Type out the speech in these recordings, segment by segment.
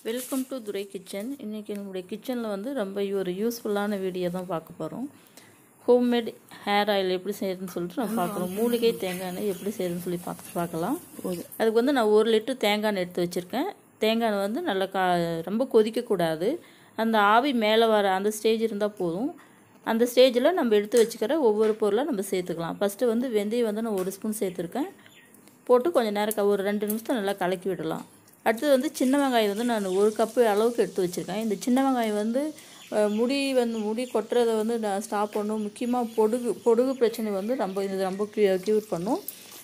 welcome to Durai kitchen இன்றைக்கி நம்முடைய கிச்சனில் வந்து ரொம்ப ஒரு யூஸ்ஃபுல்லான வீடியோ தான் பார்க்க போகிறோம் ஹோம்மேட் ஹேர் ஆயில் எப்படி செய்யறதுன்னு சொல்லிட்டு நம்ம பார்க்குறோம் மூலிகை தேங்காய் எண்ணெய் எப்படி செய்யறதுன்னு சொல்லி பார்த்து பார்க்கலாம் அதுக்கு வந்து நான் ஒரு லிட்டர் தேங்காய் எண்ணெய் எடுத்து வச்சுருக்கேன் தேங்காய் எண்ணெய் வந்து நல்லா கா ரொம்ப கொதிக்கக்கூடாது அந்த ஆவி மேலே வர அந்த ஸ்டேஜ் இருந்தால் போதும் அந்த ஸ்டேஜில் நம்ம எடுத்து வச்சுக்கிற ஒவ்வொரு பொருளாக நம்ம சேர்த்துக்கலாம் ஃபஸ்ட்டு வந்து வெந்தயம் வந்து நான் ஒரு ஸ்பூன் சேர்த்துருக்கேன் போட்டு கொஞ்சம் நேரம் க- ஒரு ரெண்டு நிமிஷம் நல்லா கலக்கி விடலாம் அடுத்தது வந்து சின்ன வெங்காயம் வந்து நான் ஒரு கப்பு அளவுக்கு எடுத்து வச்சுருக்கேன் இந்த சின்ன வெங்காயம் வந்து அஹ், முடி வந்து முடி கொட்டுறதை வந்து நான் ஸ்டாப் பண்ணும் முக்கியமாக பொடுகு பொடுகு பிரச்சனை வந்து ரொம்ப இது ரொம்ப க்யூர் பண்ணும்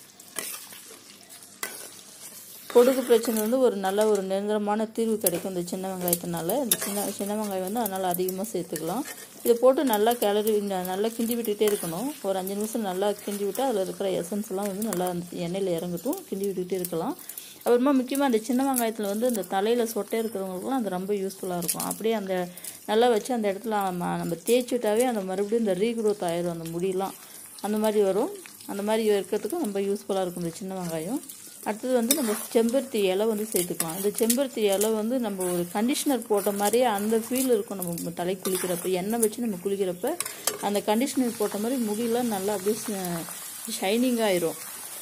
பொடுகு பிரச்சனை வந்து ஒரு நல்ல ஒரு நிரந்தரமான தீர்வு கிடைக்கும் இந்த சின்ன வெங்காயத்தினால இந்த சின்ன சின்ன வெங்காயம் வந்து அதனால் அதிகமாக சேர்த்துக்கலாம் இதை போட்டு நல்லா கிளறி ந- நல்லா கிண்டி விட்டுட்டே இருக்கணும் ஒரு அஞ்சு நிமிஷம் நல்லா கிண்டி விட்டு அதில் இருக்கிற எசன்ஸ் எல்லாம் வந்து நல்லா அந்த எண்ணெயில் இறங்கட்டும் கிண்டி விட்டுட்டே இருக்கலாம் அப்புறமா முக்கியமாக அந்த சின்ன வெங்காயத்தில் வந்து அந்த தலையில் சொட்டை இருக்கிறவங்களுக்குலாம் அது ரொம்ப யூஸ்ஃபுல்லாக இருக்கும் அப்படியே அந்த நல்லா வச்சு அந்த இடத்துல நம்ம நம்ம தேய்ச்சி விட்டாவே அந்த மறுபடியும் இந்த ரீக்ரோத் ஆயிரும் அந்த முடியெல்லாம் அந்த மாதிரி வரும் அந்த மாதிரி இருக்கிறதுக்கும் ரொம்ப யூஸ்ஃபுல்லாக இருக்கும் இந்த சின்ன வெங்காயம் அடுத்தது வந்து நம்ம செம்பருத்தி இலை வந்து சேர்த்துக்கலாம் இந்த செம்பருத்தி இலை வந்து நம்ம ஒரு கண்டிஷனர் போட்ட மாதிரியே அந்த ஃபீல் இருக்கும் நம்ம தலை குளிக்கிறப்ப எண்ணெய் வச்சு நம்ம குளிக்கிறப்ப அந்த கண்டிஷனர் போட்ட மாதிரி முடியெல்லாம் நல்லா அப்படியே ஷைனிங் ஆயிரும்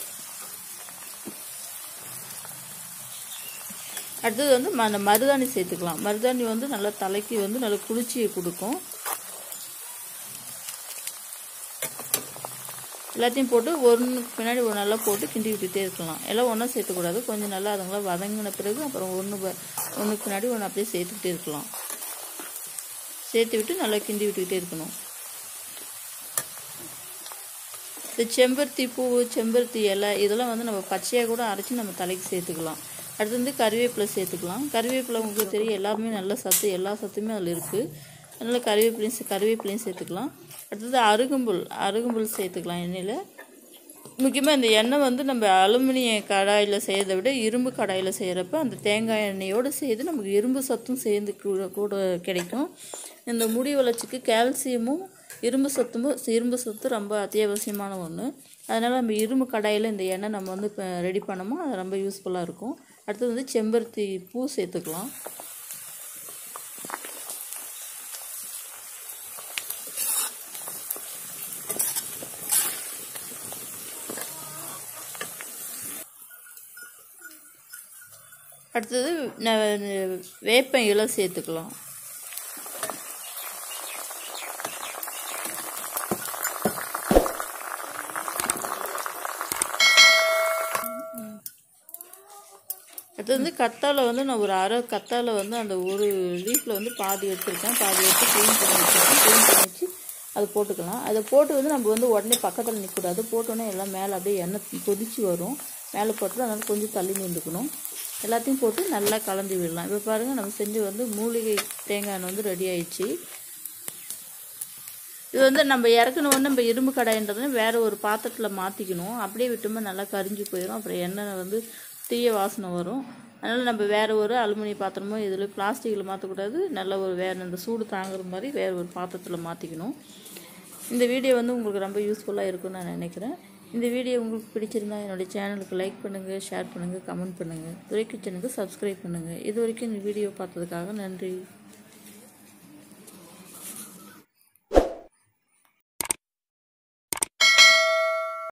அடுத்தது வந்து ம அந்த மருதாணி சேர்த்துக்கலாம் மருதாணி வந்து நல்லா தலைக்கு வந்து நல்ல குளிர்ச்சியை கொடுக்கும் எல்லாத்தையும் போட்டு ஒன்றுக்கு பின்னாடி ஒரு நல்லா போட்டு கிண்டி விட்டுட்டே இருக்கலாம் எல்லாம் ஒன்றா சேர்த்துக்கூடாது கொஞ்சம் நல்லா அதுங்களாம் வதங்கின பிறகு அப்புறம் ஒன்று ஒன்றுக்கு பின்னாடி ஒன்று அப்படியே சேர்த்துக்கிட்டே இருக்கலாம் சேர்த்து விட்டு நல்லா கிண்டி விட்டுக்கிட்டே இருக்கணும் இந்த செம்பருத்தி பூ செம்பருத்தி இலை இதெல்லாம் வந்து நம்ம பச்சையாக கூட அரைச்சி நம்ம தலைக்கு சேர்த்துக்கலாம் அடுத்து வந்து கறிவேப்பிலை சேர்த்துக்கலாம் கறிவேப்பிலை உங்களுக்கு தெரியும் எல்லாமே நல்ல சத்து எல்லா சத்துமே அதில் இருக்குது அதனால் கறிவேப்பிலையும் சே- கறிவேப்பிலையும் சேர்த்துக்கலாம் அடுத்தது அருகம்புல் அருகம்புல் சேர்த்துக்கலாம் எண்ணெயில் முக்கியமாக இந்த எண்ணெய் வந்து நம்ம அலுமினிய கடாயில் செய்கிறத விட இரும்பு கடாயில் செய்கிறப்ப அந்த தேங்காய் எண்ணெயோடு சேர்த்து நமக்கு இரும்பு சத்தும் சேர்ந்து கூட கூட கிடைக்கும் இந்த முடி வளர்ச்சிக்கு கால்சியமும் இரும்பு சத்தும் இரும்பு சத்து ரொம்ப அத்தியாவசியமான ஒன்று அதனால் நம்ம இரும்பு கடாயில் இந்த எண்ணெய் நம்ம வந்து இப்போ ரெடி பண்ணோமோ அது ரொம்ப யூஸ்ஃபுல்லாக இருக்கும் அடுத்தது வந்து செம்பருத்தி பூ சேர்த்துக்கலாம் அடுத்தது ந- வேப்ப இலை சேர்த்துக்கலாம் அடுத்தது வந்து கத்தாழை வந்து நான் ஒரு அரை கத்தாழை வந்து அந்த ஒரு லீஃபில் வந்து பாதி எடுத்திருக்கேன் பாதி எடுத்து க்ளீன் பண்ணி வச்சுருக்கேன் க்ளீன் பண்ணி வச்சு அதை போட்டுக்கலாம் அதை போட்டு வந்து நம்ம வந்து உடனே பக்கத்தில் நிற்கக்கூடாது போட்டோன்னே எல்லாம் மேலே அப்படியே எண்ணெய் கொதிச்சு வரும் மேலே போட்டு அதனால் கொஞ்சம் தள்ளி நின்றுக்கணும் எல்லாத்தையும் போட்டு நல்லா கலந்து விடலாம் இப்போ பாருங்கள் நம்ம செஞ்சு வந்து மூலிகை தேங்காய் எண்ணெய் வந்து ரெடி ஆயிடுச்சு இது வந்து நம்ம இறக்கணும் நம்ம இரும்பு கடாயின்றதுனா வேறு ஒரு பாத்திரத்தில் மாற்றிக்கணும் அப்படியே விட்டோம்னா நல்லா கரிஞ்சு போயிடும் அப்புறம் எண்ணெய் வந்து தீய வாசனை வரும் அதனால் நம்ம வேறு ஒரு அலுமினிய பாத்திரமோ இதில் பிளாஸ்டிக்கில் மாற்றக்கூடாது நல்ல ஒரு வேறு இந்த சூடு தாங்குற மாதிரி வேறு ஒரு பாத்திரத்தில் மாற்றிக்கணும் இந்த வீடியோ வந்து உங்களுக்கு ரொம்ப யூஸ்ஃபுல்லாக இருக்கும்னு நான் நினைக்கிறேன் இந்த வீடியோ உங்களுக்கு பிடிச்சிருந்தா என்னுடைய சேனலுக்கு லைக் பண்ணுங்கள் ஷேர் பண்ணுங்கள் கமெண்ட் பண்ணுங்கள் துரை கிச்சனுக்கு சப்ஸ்கிரைப் பண்ணுங்கள் இது வரைக்கும் இந்த வீடியோ பார்த்ததுக்காக நன்றி